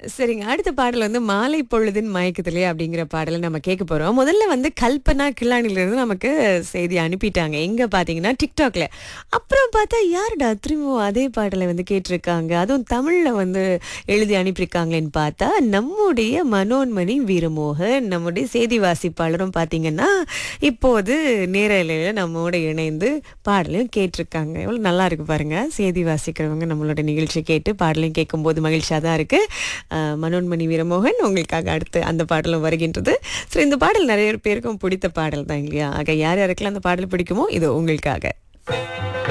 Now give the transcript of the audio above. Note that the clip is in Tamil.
சரிங்க அடுத்த பாடல் வந்து மாலை பொழுதின் மயக்கத்திலே அப்படிங்கிற பாடலை நம்ம கேட்க போறோம் முதல்ல வந்து கல்பனா கில்லானில இருந்து நமக்கு செய்தி அனுப்பிட்டாங்க எங்க பாத்தீங்கன்னா டிக்டாக்ல அப்புறம் பார்த்தா யாருடா திரும்பவும் அதே பாடலை வந்து கேட்டிருக்காங்க அதுவும் தமிழ்ல வந்து எழுதி அனுப்பியிருக்காங்களேன்னு பார்த்தா நம்முடைய மனோன்மணி வீரமோகன் நம்முடைய செய்தி வாசிப்பாளரும் பாத்தீங்கன்னா இப்போது நேரலையில நம்மோட இணைந்து பாடலையும் கேட்டிருக்காங்க எவ்வளவு நல்லா இருக்கு பாருங்க செய்தி வாசிக்கிறவங்க நம்மளோட நிகழ்ச்சி கேட்டு பாடலையும் கேட்கும்போது மகிழ்ச்சியாக தான் இருக்கு அஹ், மனோன்மணி வீரமோகன் உங்களுக்காக அடுத்து அந்த பாடலும் வருகின்றது சரி இந்த பாடல் நிறைய பேருக்கும் பிடித்த பாடல் தான் இல்லையா ஆக யார் யாருக்கெல்லாம் அந்த பாடல் பிடிக்குமோ இது உங்களுக்காக